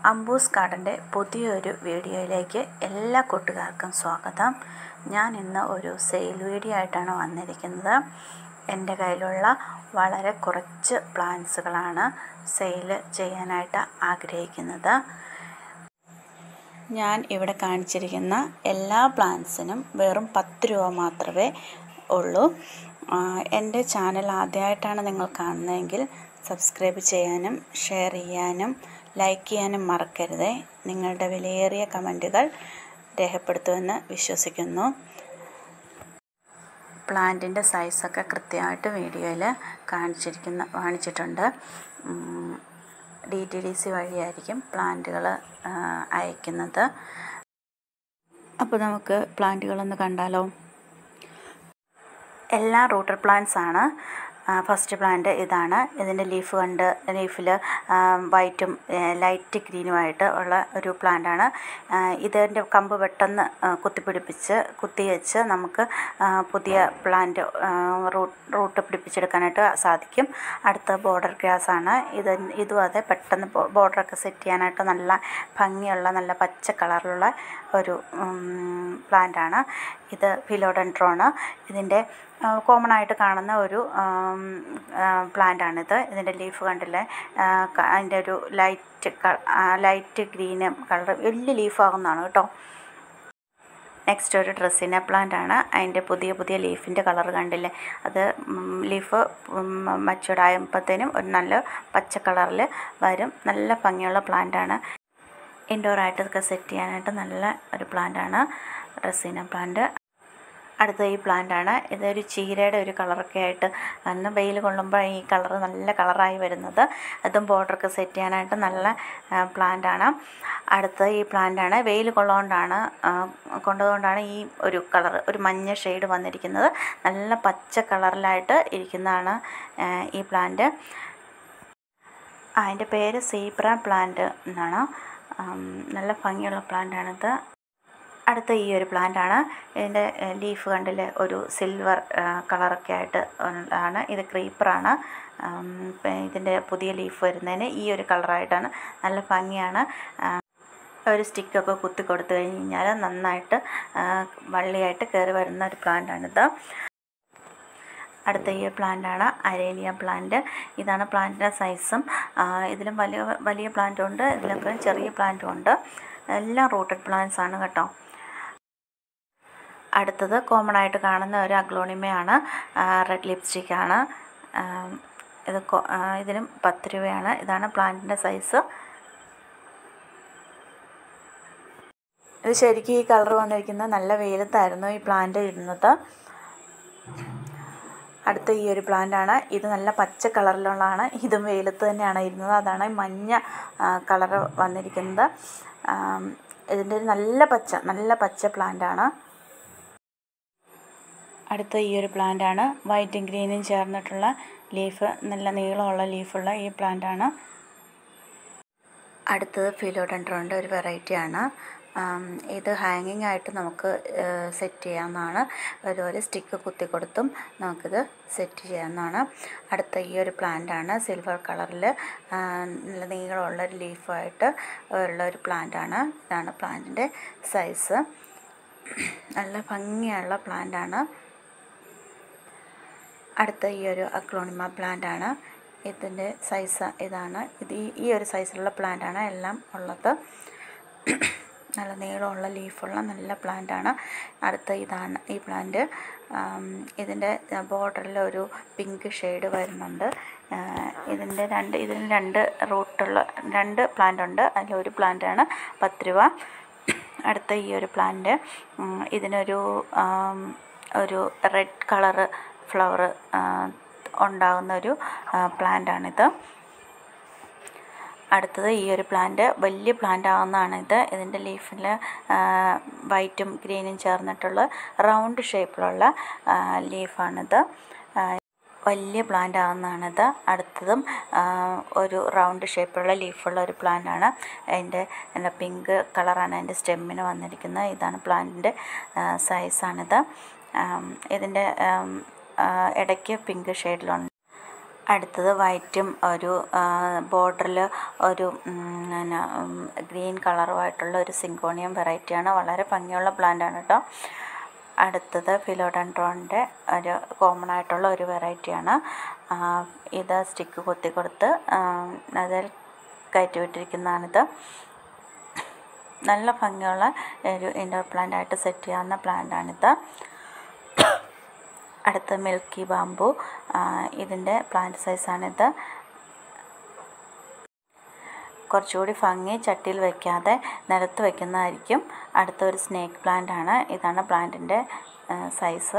അമ്പൂസ് ഗാർഡൻ്റെ പുതിയൊരു വീഡിയോയിലേക്ക് എല്ലാ കൂട്ടുകാർക്കും സ്വാഗതം ഞാൻ ഇന്ന് ഒരു സെയിൽ വീഡിയോ ആയിട്ടാണ് വന്നിരിക്കുന്നത് എൻ്റെ കയ്യിലുള്ള വളരെ കുറച്ച് പ്ലാന്റ്സുകളാണ് സെയിൽ ചെയ്യാനായിട്ട് ആഗ്രഹിക്കുന്നത് ഞാൻ ഇവിടെ കാണിച്ചിരിക്കുന്ന എല്ലാ പ്ലാന്റ്സിനും വെറും പത്ത് രൂപ മാത്രമേ ഉള്ളൂ എൻ്റെ ചാനൽ ആദ്യമായിട്ടാണ് നിങ്ങൾ കാണുന്നതെങ്കിൽ സബ്സ്ക്രൈബ് ചെയ്യാനും ഷെയർ ചെയ്യാനും ലൈക്ക് ചെയ്യാനും മറക്കരുതേ നിങ്ങളുടെ വിലയേറിയ കമൻറ്റുകൾ രേഖപ്പെടുത്തുമെന്ന് വിശ്വസിക്കുന്നു പ്ലാന്റിൻ്റെ സൈസൊക്കെ കൃത്യമായിട്ട് വീഡിയോയിൽ കാണിച്ചിരിക്കുന്ന കാണിച്ചിട്ടുണ്ട് ഡി ടി ഡി സി വഴിയായിരിക്കും പ്ലാന്റുകൾ അയക്കുന്നത് അപ്പോൾ നമുക്ക് പ്ലാന്റുകളൊന്ന് കണ്ടാലോ എല്ലാ റൂട്ടർ പ്ലാന്റ്സ് ആണ് ഫസ്റ്റ് പ്ലാന്റ് ഇതാണ് ഇതിൻ്റെ ലീഫ് കണ്ട് ലീഫിൽ വൈറ്റും ലൈറ്റ് ഗ്രീനുമായിട്ട് ഉള്ള ഒരു പ്ലാന്റാണ് ഇതിൻ്റെ കമ്പ് പെട്ടെന്ന് കുത്തിപ്പിടിപ്പിച്ച് കുത്തി വെച്ച് നമുക്ക് പുതിയ പ്ലാന്റ് റൂട്ട് പിടിപ്പിച്ചെടുക്കാനായിട്ട് സാധിക്കും അടുത്ത ബോർഡർ ഗ്രാസ് ആണ് ഇത് ഇതും അതെ പെട്ടെന്ന് ബോർഡറൊക്കെ സെറ്റ് ചെയ്യാനായിട്ട് നല്ല ഭംഗിയുള്ള നല്ല പച്ച കളറിലുള്ള ഒരു പ്ലാന്റാണ് ഇത് ഫിലോഡൻട്രോണ് ഇതിൻ്റെ കോമൺ ആയിട്ട് കാണുന്ന ഒരു പ്ലാന്റാണിത് ഇതിൻ്റെ ലീഫ് കണ്ടില്ലേ അതിൻ്റെ ഒരു ലൈറ്റ് ലൈറ്റ് ഗ്രീന് കളർ വലിയ ലീഫാകുന്നതാണ് കേട്ടോ നെക്സ്റ്റ് ഒരു ഡ്രസ്സിന പ്ലാന്റ് ആണ് അതിൻ്റെ പുതിയ പുതിയ ലീഫിൻ്റെ കളർ കണ്ടില്ലേ അത് ലീഫ് മച്ചുവേർഡ് ആയപ്പോഴത്തേനും ഒരു നല്ല പച്ച കളറിൽ വരും നല്ല ഭംഗിയുള്ള പ്ലാന്റ് ആണ് ഇൻഡോർ ആയിട്ടൊക്കെ സെറ്റ് ചെയ്യാനായിട്ട് നല്ല ഒരു പ്ലാന്റ് ആണ് ഡ്രസ്സിന പ്ലാന്റ് അടുത്ത ഈ പ്ലാന്റ് ആണ് ഇതൊരു ചീരയുടെ ഒരു കളറൊക്കെ ആയിട്ട് അന്ന് വെയിൽ കൊള്ളുമ്പോൾ ഈ കളർ നല്ല കളറായി വരുന്നത് അതും ബോർഡറൊക്കെ സെറ്റ് ചെയ്യാനായിട്ട് നല്ല പ്ലാന്റ് ആണ് അടുത്ത ഈ പ്ലാന്റ് ആണ് വെയിൽ കൊള്ളുകൊണ്ടാണ് കൊണ്ടതുകൊണ്ടാണ് ഈ ഒരു കളർ ഒരു മഞ്ഞ ഷെയ്ഡ് വന്നിരിക്കുന്നത് നല്ല പച്ച കളറിലായിട്ട് ഇരിക്കുന്നതാണ് ഈ പ്ലാന്റ് അതിൻ്റെ പേര് സീബ്ര പ്ലാന്റ് എന്നാണ് നല്ല ഭംഗിയുള്ള പ്ലാന്റാണിത് അടുത്ത ഈ ഒരു പ്ലാന്റ് ആണ് ഇതിൻ്റെ ലീഫ് കണ്ടിൽ ഒരു സിൽവർ കളറൊക്കെ ആയിട്ട് ആണ് ഇത് ക്രീപ്പറാണ് ഇതിൻ്റെ പുതിയ ലീഫ് വരുന്നതിന് ഈ ഒരു കളറായിട്ടാണ് നല്ല ഭംഗിയാണ് ഒരു സ്റ്റിക്കൊക്കെ കുത്തി കൊടുത്തു കഴിഞ്ഞ് കഴിഞ്ഞാൽ നന്നായിട്ട് വള്ളിയായിട്ട് കയറി വരുന്ന ഒരു പ്ലാന്റാണിത് അടുത്ത ഈ പ്ലാന്റാണ് അരേലിയ പ്ലാന്റ് ഇതാണ് പ്ലാന്റിൻ്റെ സൈസും ഇതിലും വലിയ വലിയ പ്ലാന്റും ഉണ്ട് ഇതിലൊക്കെ ചെറിയ പ്ലാന്റും ഉണ്ട് എല്ലാം റൂട്ടഡ് പ്ലാന്റ്സ് ആണ് കേട്ടോ അടുത്തത് കോമൺ ആയിട്ട് കാണുന്ന ഒരു അഗ്ലോണിമയാണ് റെഡ് ലിപ്സ്റ്റിക്കാണ് ഇത് ഇതിനും പത്ത് രൂപയാണ് ഇതാണ് പ്ലാന്റിൻ്റെ സൈസ് ഇത് ശരിക്കും ഈ കളർ വന്നിരിക്കുന്നത് നല്ല വെയിലത്തായിരുന്നു ഈ പ്ലാന്റ് ഇടുന്നത് അടുത്ത ഈ ഒരു പ്ലാന്റ് ആണ് ഇത് നല്ല പച്ച കളറിലുള്ളതാണ് ഇതും വെയിലത്ത് തന്നെയാണ് ഇരുന്നത് അതാണ് മഞ്ഞ കളർ വന്നിരിക്കുന്നത് ഇതിൻ്റെ ഒരു നല്ല പച്ച നല്ല പച്ച പ്ലാന്റ് ആണ് അടുത്ത ഈ ഒരു പ്ലാന്റ് ആണ് വൈറ്റും ഗ്രീനും ചേർന്നിട്ടുള്ള ലീഫ് നല്ല നീളമുള്ള ലീഫുള്ള ഈ പ്ലാന്റ് ആണ് അടുത്തത് ഫിലോഡൻഡ്രോൻ്റെ ഒരു വെറൈറ്റിയാണ് ഇത് ഹാങ്ങിങ് ആയിട്ട് നമുക്ക് സെറ്റ് ചെയ്യാവുന്നതാണ് അതുപോലെ സ്റ്റിക്ക് കുത്തി കൊടുത്തും നമുക്കിത് സെറ്റ് ചെയ്യാവുന്നതാണ് അടുത്ത ഈ ഒരു പ്ലാന്റാണ് സിൽവർ കളറിൽ നല്ല നീളമുള്ള ഒരു ലീഫായിട്ട് ഉള്ള ഒരു പ്ലാന്റാണ് ഇതാണ് പ്ലാന്റിൻ്റെ സൈസ് നല്ല ഭംഗിയുള്ള പ്ലാന്റാണ് അടുത്ത ഈ ഒരു അക്ലോണിമ പ്ലാന്റ് ആണ് ഇതിൻ്റെ സൈസ് ഇതാണ് ഇത് ഈ ഒരു സൈസിലുള്ള പ്ലാന്റ് ആണ് എല്ലാം ഉള്ളത് നല്ല നീളമുള്ള ലീഫുള്ള നല്ല പ്ലാന്റ് ആണ് അടുത്ത ഇതാണ് ഈ പ്ലാന്റ് ഇതിൻ്റെ ബോർഡറിൽ ഒരു പിങ്ക് ഷെയ്ഡ് വരുന്നുണ്ട് ഇതിൻ്റെ രണ്ട് ഇതിന് രണ്ട് റൂട്ടുള്ള രണ്ട് പ്ലാന്റ് ഉണ്ട് അതിലൊരു പ്ലാന്റാണ് പത്ത് രൂപ അടുത്ത ഈ ഒരു പ്ലാന്റ് ഇതിനൊരു ഒരു റെഡ് കളറ് ഫ്ലവർ ഉണ്ടാകുന്ന ഒരു പ്ലാന്റാണിത് അടുത്തത് ഈ ഒരു പ്ലാന്റ് വലിയ പ്ലാന്റ് ആവുന്നതാണ് ഇത് ഇതിൻ്റെ ലീഫിൽ വൈറ്റും ഗ്രീനും ചേർന്നിട്ടുള്ള റൗണ്ട് ഷേപ്പിലുള്ള ലീഫാണിത് വലിയ പ്ലാന്റ് ആവുന്നതാണിത് അടുത്തതും ഒരു റൗണ്ട് ഷേപ്പുള്ള ലീഫുള്ള ഒരു പ്ലാന്റ് ആണ് അതിൻ്റെ എന്താ പിങ്ക് കളറാണ് അതിൻ്റെ സ്റ്റെമ്മിന് വന്നിരിക്കുന്നത് ഇതാണ് പ്ലാന്റിൻ്റെ സൈസാണിത് ഇതിൻ്റെ ഇടയ്ക്ക് പിങ്ക് ഷെയ്ഡിലുണ്ട് അടുത്തത് വൈറ്റും ഒരു ബോർഡറിൽ ഒരു പിന്നെ ഗ്രീൻ കളറുമായിട്ടുള്ള ഒരു സിങ്കോണിയം വെറൈറ്റിയാണ് വളരെ ഭംഗിയുള്ള പ്ലാന്റാണ് കേട്ടോ അടുത്തത് ഫിലോഡൻഡ്രോണിൻ്റെ ഒരു കോമൺ ആയിട്ടുള്ള ഒരു വെറൈറ്റിയാണ് ഇത് സ്റ്റിക്ക് കൊത്തി കൊടുത്ത് അതിൽ കയറ്റി വിട്ടിരിക്കുന്നതാണിത് നല്ല ഭംഗിയുള്ള ഒരു ഇൻഡോർ പ്ലാന്റ് ആയിട്ട് സെറ്റ് ചെയ്യാവുന്ന പ്ലാന്റാണിത് അടുത്ത മിൽക്കി ബാമ്പു ഇതിൻ്റെ പ്ലാന്റ് സൈസാണിത് കുറച്ചുകൂടി ഭംഗി ചട്ടിയിൽ വയ്ക്കാതെ നിലത്ത് വയ്ക്കുന്നതായിരിക്കും അടുത്ത ഒരു സ്നേക്ക് പ്ലാന്റ് ആണ് ഇതാണ് പ്ലാന്റിൻ്റെ സൈസ്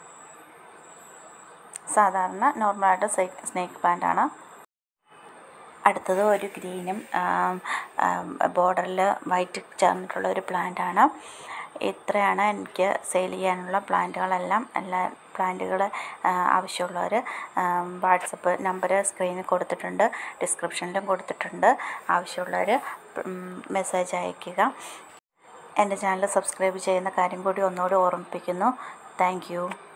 സാധാരണ നോർമലായിട്ട് സ്നേക്ക് പ്ലാന്റ് ആണ് അടുത്തത് ഒരു ഗ്രീനും ബോർഡറിൽ വൈറ്റ് ചേർന്നിട്ടുള്ള ഒരു പ്ലാന്റ് ആണ് ഇത്രയാണ് എനിക്ക് സെയിൽ ചെയ്യാനുള്ള പ്ലാന്റുകളെല്ലാം എല്ലാ പ്ലാന്റുകൾ ആവശ്യമുള്ളവർ വാട്സപ്പ് നമ്പർ സ്ക്രീനിൽ കൊടുത്തിട്ടുണ്ട് ഡിസ്ക്രിപ്ഷനിലും കൊടുത്തിട്ടുണ്ട് ആവശ്യമുള്ളവർ മെസ്സേജ് അയയ്ക്കുക എൻ്റെ ചാനൽ സബ്സ്ക്രൈബ് ചെയ്യുന്ന കാര്യം കൂടി ഒന്നുകൂടി ഓർമ്മിപ്പിക്കുന്നു താങ്ക്